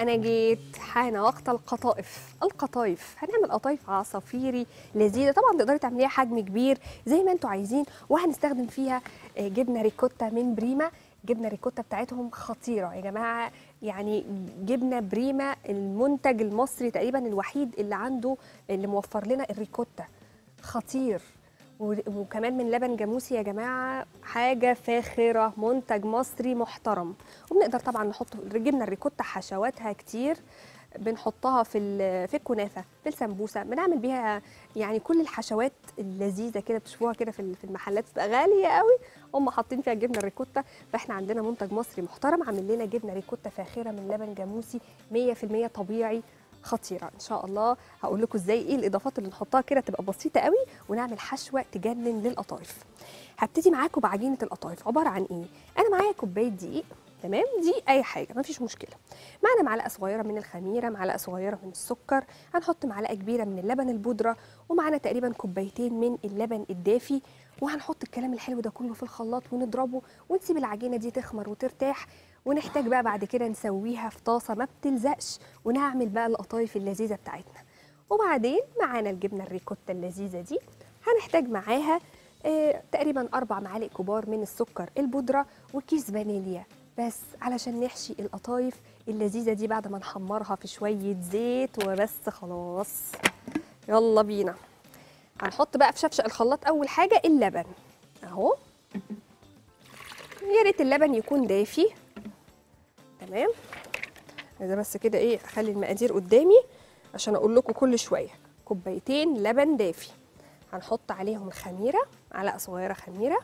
انا جيت حان وقت القطائف القطايف هنعمل قطايف عصافيري لذيذه طبعا تقدري تعمليها حجم كبير زي ما انتوا عايزين وهنستخدم فيها آه، جبنه ريكوتا من بريما جبنه ريكوتا بتاعتهم خطيره يا جماعه يعني جبنه بريما المنتج المصري تقريبا الوحيد اللي عنده اللي موفر لنا الريكوتا خطير و- وكمان من لبن جاموسي يا جماعه حاجه فاخره منتج مصري محترم وبنقدر طبعا نحط جبنه الريكوتا حشواتها كتير بنحطها في ال- في الكنافه في السمبوسه بنعمل بيها يعني كل الحشوات اللذيذه كده بتشوفوها كده في ال- في المحلات بتبقى غاليه قوي هم حاطين فيها جبنه الريكوتا فاحنا عندنا منتج مصري محترم عامل لنا جبنه ريكوتا فاخره من لبن جاموسي 100% طبيعي خطيره ان شاء الله هقول لكم ازاي ايه الاضافات اللي نحطها كده تبقى بسيطه قوي ونعمل حشوه تجنن للقطايف هبتدي معاكم بعجينه القطايف عباره عن ايه انا معايا كوبايه دقيق تمام دي اي حاجه مفيش مشكله معانا معلقه صغيره من الخميره معلقه صغيره من السكر هنحط معلقه كبيره من اللبن البودره ومعانا تقريبا كوبايتين من اللبن الدافي وهنحط الكلام الحلو ده كله في الخلاط ونضربه ونسيب العجينه دي تخمر وترتاح ونحتاج بقى بعد كده نسويها في طاسه ما بتلزقش ونعمل بقى القطايف اللذيذه بتاعتنا وبعدين معانا الجبنه الريكوتا اللذيذه دي هنحتاج معاها آه تقريبا اربع معالق كبار من السكر البودره وكيس فانيليا بس علشان نحشي القطايف اللذيذه دي بعد ما نحمرها في شويه زيت وبس خلاص يلا بينا هنحط بقى في شفشق الخلاط اول حاجه اللبن اهو يا ريت اللبن يكون دافي تمام عايزه بس كده ايه اخلي المقادير قدامي عشان اقول لكم كل شويه كوبايتين لبن دافي هنحط عليهم الخميره معلقه صغيره خميره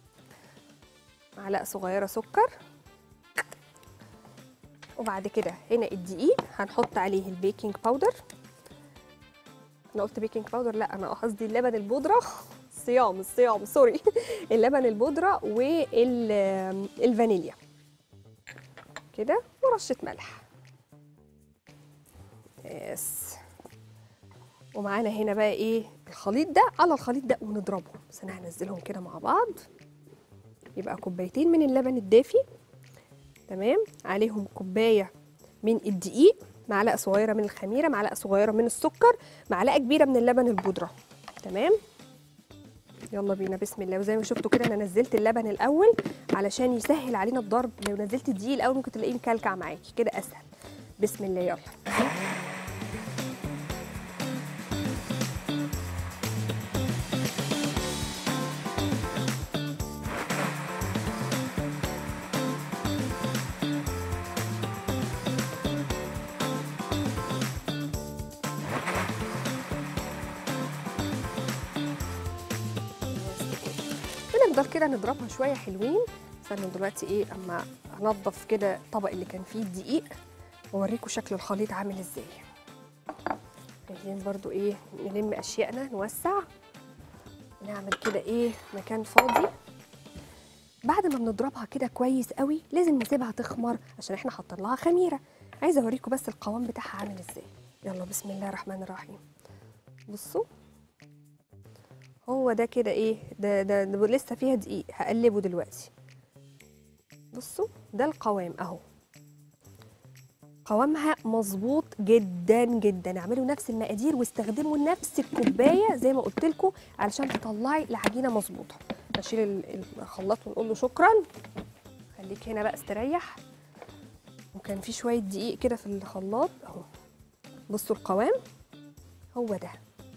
معلقه صغيره سكر وبعد كده هنا الدقيق هنحط عليه البيكنج باودر انا قلت بيكنج باودر لا انا قصدي اللبن البودره الصيام الصيام سوري اللبن البودره والفانيليا كده ورشه ملح يس ومعانا هنا بقى ايه الخليط ده على الخليط ده ونضربه بس انا هنزلهم كده مع بعض يبقى كوبايتين من اللبن الدافي تمام عليهم كوبايه من الدقيق معلقه صغيره من الخميره معلقه صغيره من السكر معلقه كبيره من اللبن البودره تمام يلا بينا بسم الله وزي ما شفتوا كده انا نزلت اللبن الاول علشان يسهل علينا الضرب لو نزلت الدقيق الاول ممكن تلاقيه مكلكع معاكي كده اسهل بسم الله يلا بنفضل كده نضربها شويه حلوين استنوا دلوقتي ايه اما انضف كده الطبق اللي كان فيه الدقيق واوريكم شكل الخليط عامل ازاي عايزين برضو ايه نلم اشيائنا نوسع نعمل كده ايه مكان فاضي بعد ما بنضربها كده كويس قوي لازم نسيبها تخمر عشان احنا حاطين لها خميره عايزه اوريكم بس القوام بتاعها عامل ازاي يلا بسم الله الرحمن الرحيم بصوا هو ده كده ايه ده, ده, ده لسه فيها دقيق هقلبه دلوقتي بصوا ده القوام اهو قوامها مظبوط جدا جدا اعملوا نفس المقادير واستخدموا نفس الكوبايه زي ما قلت لكم علشان تطلعي العجينه مظبوطه نشيل ال- الخلاط ونقول له شكرا خليك هنا بقى استريح وكان في شويه دقيق كده في الخلاط اهو بصوا القوام هو ده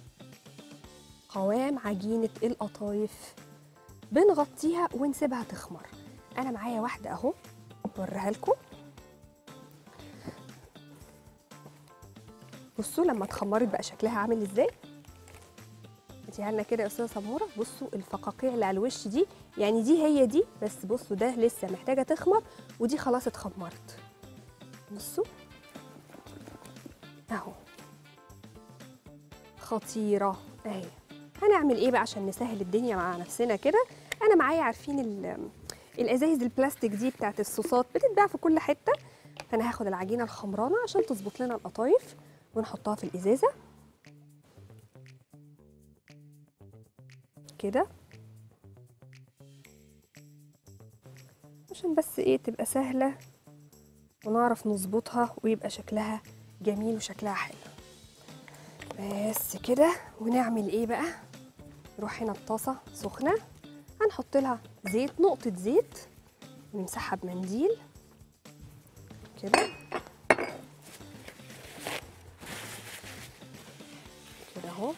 قوام عجينة القطايف بنغطيها ونسيبها تخمر أنا معايا واحدة أهو أوريها لكم بصوا لما اتخمرت بقى شكلها عامل ازاي اديها لنا كده يا استاذه سموره بصوا الفقاقيع اللي على الوش دي يعني دي هي دي بس بصوا ده لسه محتاجه تخمر ودي خلاص اتخمرت بصوا اهو خطيره اهي هنعمل ايه بقى عشان نسهل الدنيا مع نفسنا كده انا معايا عارفين ال- الازايز البلاستيك دي بتاعت الصوصات بتتباع في كل حته فانا هاخد العجينه الخمرانه عشان تظبط لنا القطايف ونحطها في الازازه كده عشان بس ايه تبقى سهله ونعرف نظبطها ويبقى شكلها جميل وشكلها حلو بس كده ونعمل ايه بقى نروح هنا الطاسه سخنه هنحط لها زيت نقطه زيت نمسحها بمنديل كده كده اهو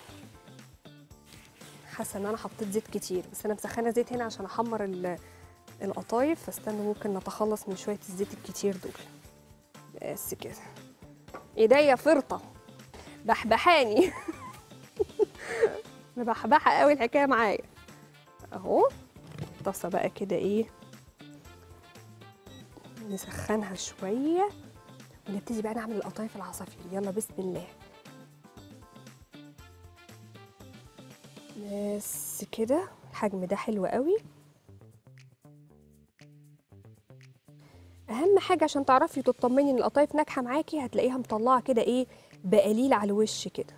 حاسه ان انا حطيت زيت كتير بس انا مسخنه زيت هنا عشان احمر ال- القطايف فاستنوا ممكن نتخلص من شويه الزيت الكتير دول بس كده ايديا فرطه بحبحاني مبحبحه قوي الحكايه معايا اهو الطاسه بقى كده ايه نسخنها شويه ونبتدي بقى نعمل القطايف العصافير يلا بسم الله بس كده الحجم ده حلو قوي اهم حاجه عشان تعرفي تطمني ان القطايف ناجحه معاكي هتلاقيها مطلعه كده ايه بقليل على الوش كده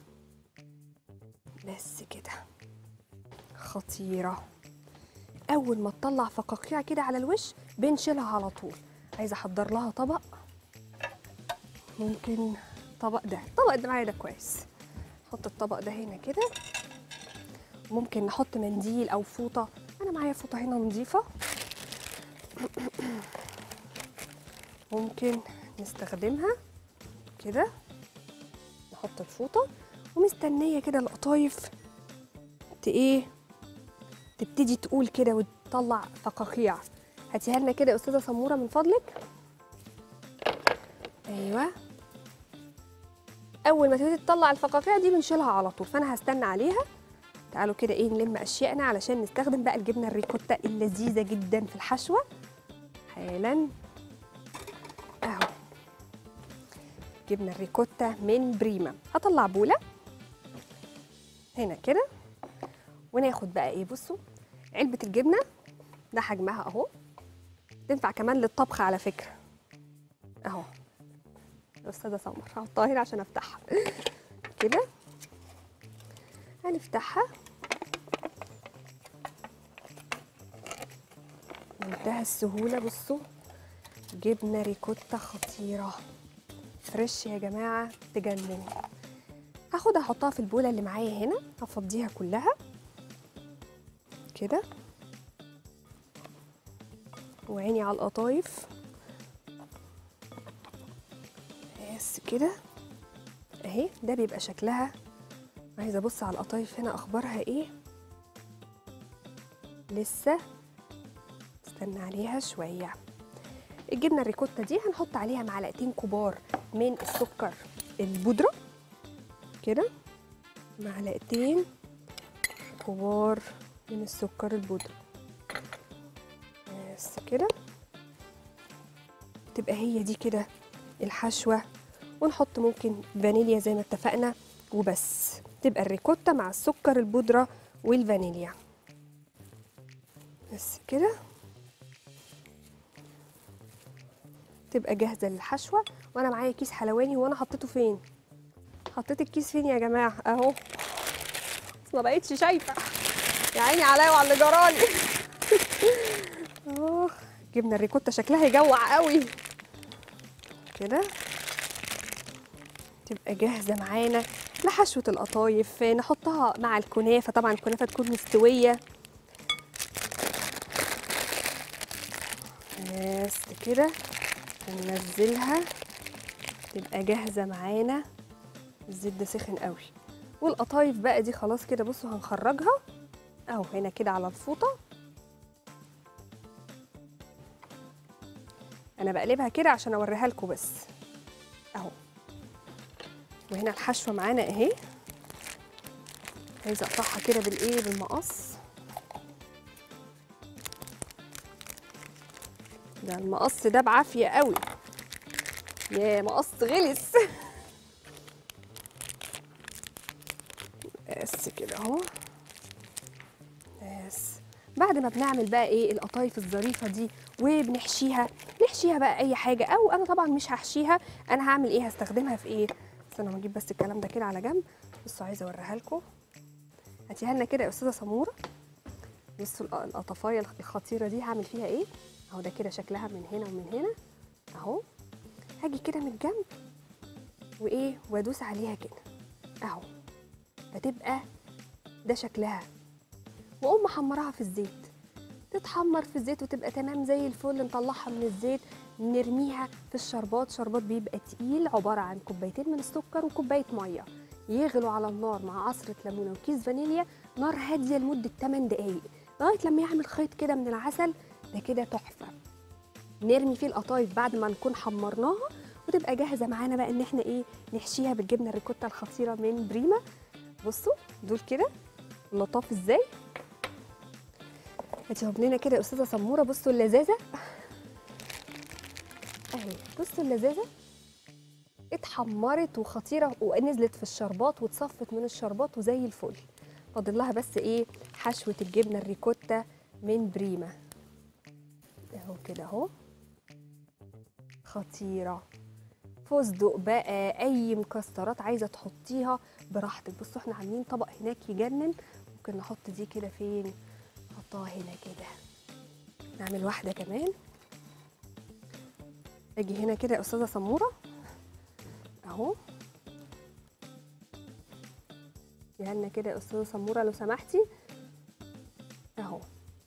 بس كده خطيره اول ما تطلع فقاقيع كده على الوش بنشيلها على طول عايزه احضر لها طبق ممكن طبق ده الطبق ده معايا ده كويس نحط الطبق ده هنا كده ممكن نحط منديل او فوطه انا معايا فوطه هنا نظيفه ممكن نستخدمها كده نحط الفوطه ومستنيه كده القطايف ت ايه تبتدي تقول كده وتطلع فقاقيع هاتيها لنا كده يا استاذه سموره من فضلك ايوه اول ما تبتدي تطلع الفقاقيع دي بنشيلها على طول فانا هستنى عليها تعالوا كده ايه نلم اشيائنا علشان نستخدم بقى الجبنه الريكوتا اللذيذه جدا في الحشوه حالا اهو جبنه الريكوتا من بريما هطلع بوله هنا كده وناخد بقى ايه بصوا علبه الجبنه ده حجمها اهو تنفع كمان للطبخ على فكره اهو الاستاذه سمر هحطها هنا عشان افتحها كده هنفتحها بمنتهى السهوله بصوا جبنه ريكوتا خطيره فريش يا جماعه تجنن هاخدها احطها في البوله اللي معايا هنا هفضيها كلها كده وعيني على القطايف بس كده اهي ده بيبقى شكلها عايزه ابص على القطايف هنا اخبارها ايه لسه استنى عليها شويه الجبنه الريكوتا دي هنحط عليها معلقتين كبار من السكر البودره كده معلقتين كبار من السكر البودرة بس كده تبقى هي دي كده الحشوة ونحط ممكن فانيليا زي ما اتفقنا وبس تبقى الريكوتا مع السكر البودرة والفانيليا بس كده تبقى جاهزة للحشوة وانا معايا كيس حلواني وانا حطيته فين حطيت الكيس فين يا جماعة اهو بس ما بقتش شايفة يا عيني عليا وعلى اللي جرالي اه جبنه الريكوتا شكلها يجوع قوي كده تبقى جاهزه معانا لحشوه القطايف نحطها مع الكنافه طبعا الكنافه تكون مستويه بس كده وننزلها تبقى جاهزه معانا الزيت ده سخن قوي والقطايف بقى دي خلاص كده بصوا هنخرجها اهو هنا كده على الفوطه انا بقلبها كده عشان اوريها لكم بس اهو وهنا الحشوه معانا اهي عايزه اقطعها كده بالايه بالمقص ده المقص ده بعافيه قوي يا مقص غلس بس كده اهو بس بعد ما بنعمل بقى ايه القطايف الظريفه دي وبنحشيها نحشيها بقى اي حاجه او انا طبعا مش هحشيها انا هعمل ايه هستخدمها في ايه استنى ما اجيب بس الكلام ده كده على جنب بصوا عايزه اوريها لكم هاتيها لنا كده يا استاذه سموره بصوا الق- القطفايه الخطيره دي هعمل فيها ايه اهو ده كده شكلها من هنا ومن هنا اهو هاجي كده من الجنب وايه وادوس عليها كده اهو فتبقى ده شكلها واقوم محمراها في الزيت تتحمر في الزيت وتبقى تمام زي الفل نطلعها من الزيت نرميها في الشربات شربات بيبقى تقيل عباره عن كوبايتين من السكر وكوبايه ميه يغلوا على النار مع عصره ليمونه وكيس فانيليا نار هاديه لمده 8 دقائق لغايه لما يعمل خيط كده من العسل ده كده تحفه نرمي فيه القطايف بعد ما نكون حمرناها وتبقى جاهزه معانا بقى ان احنا ايه نحشيها بالجبنه الريكوتا الخطيره من بريما بصوا دول كده لطاف ازاي هاتيهم لنا كده يا استاذه سموره بصوا اللذاذه اهي بصوا اللذاذه اتحمرت وخطيره ونزلت في الشربات واتصفت من الشربات وزي الفل فاضل لها بس ايه حشوه الجبنه الريكوتا من بريما اهو كده اهو خطيره فستق بقى اي مكسرات عايزه تحطيها براحتك بصوا احنا عاملين طبق هناك يجنن ممكن نحط دي كده فين نحطها هنا كده نعمل واحده كمان اجي هنا كده يا استاذه سموره اهو لنا كده يا استاذه سموره لو سمحتي اهو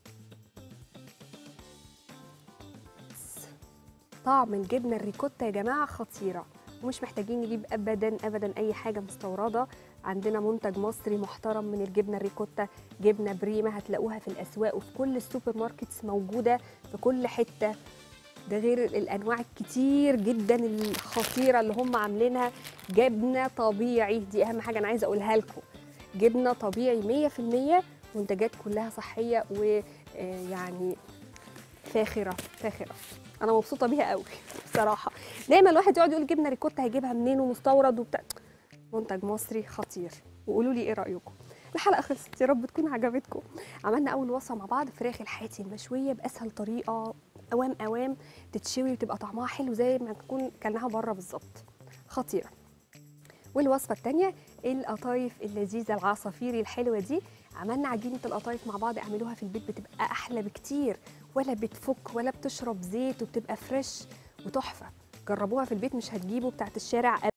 طعم الجبنه الريكوتا يا جماعه خطيره ومش محتاجين نجيب ابدا ابدا اي حاجه مستورده عندنا منتج مصري محترم من الجبنه الريكوتا جبنه بريمه هتلاقوها في الاسواق وفي كل السوبر ماركتس موجوده في كل حته ده غير الانواع الكتير جدا الخطيره اللي هم عاملينها جبنه طبيعي دي اهم حاجه انا عايزه اقولها لكم جبنه طبيعي 100% منتجات كلها صحيه ويعني فاخره فاخره انا مبسوطه بيها قوي بصراحه دايما الواحد يقعد يقول جبنه ريكوتا هيجيبها منين ومستورد وبتاع منتج مصري خطير وقولوا لي ايه رايكم الحلقه خلصت يا رب تكون عجبتكم عملنا اول وصفه مع بعض فراخ الحاتي المشويه باسهل طريقه اوام اوام تتشوي وتبقى طعمها حلو زي ما تكون كلناها بره بالظبط خطيره والوصفه الثانيه القطايف اللذيذه العصافيري الحلوه دي عملنا عجينه القطايف مع بعض اعملوها في البيت بتبقى احلى بكتير ولا بتفك ولا بتشرب زيت وبتبقى فريش وتحفه جربوها في البيت مش هتجيبوا بتاعت الشارع